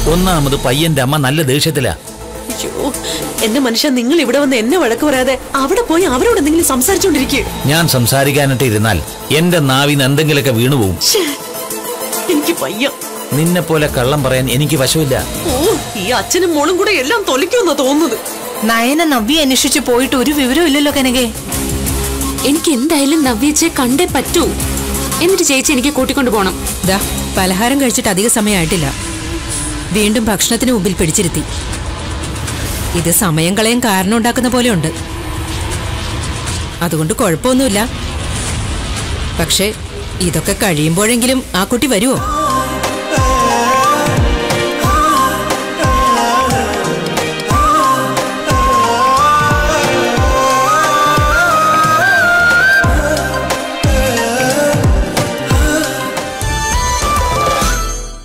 ഒന്നാമത് പയ്യന്റെ അമ്മ നല്ല ദേഷ്യത്തിലാ അയ്യോ എന്റെ മനുഷ്യ നിങ്ങൾ ഇവിടെ വന്ന് എന്നെ വഴക്ക് പറയാതെ അവിടെ പോയി അവരോട് എന്തെങ്കിലും സംസാരിച്ചോണ്ടിരിക്കുക ഞാൻ സംസാരിക്കാനായിട്ട് ഇരുന്നാൽ എന്റെ നാവിന്ന് എന്തെങ്കിലുമൊക്കെ വീണുപോകും എനിക്ക് വയ്യ നിന്നെ പോലെ കള്ളം പറയാൻ എനിക്ക് വശമില്ല ഓ ഈ അച്ഛനും മോളും കൂടെ എല്ലാം തൊലിക്കുമെന്നാ തോന്നുന്നത് നയന നവ്യ അന്വേഷിച്ച് പോയിട്ട് ഒരു വിവരവും ഇല്ലല്ലോ കനകെ എനിക്ക് എന്തായാലും നവ്യച്ചെ കണ്ടേ പറ്റൂ എന്നിട്ട് ചേച്ചി എനിക്ക് കൂട്ടിക്കൊണ്ടു പോണം ദാ പലഹാരം കഴിച്ചിട്ട് അധിക സമയമായിട്ടില്ല വീണ്ടും ഭക്ഷണത്തിന് മുമ്പിൽ പിടിച്ചിരുത്തി ഇത് സമയം കളയാൻ കാരണം ഉണ്ടാക്കുന്ന പോലെയുണ്ട് അതുകൊണ്ട് കുഴപ്പമൊന്നുമില്ല പക്ഷേ ഇതൊക്കെ കഴിയുമ്പോഴെങ്കിലും ആ കുട്ടി വരുമോ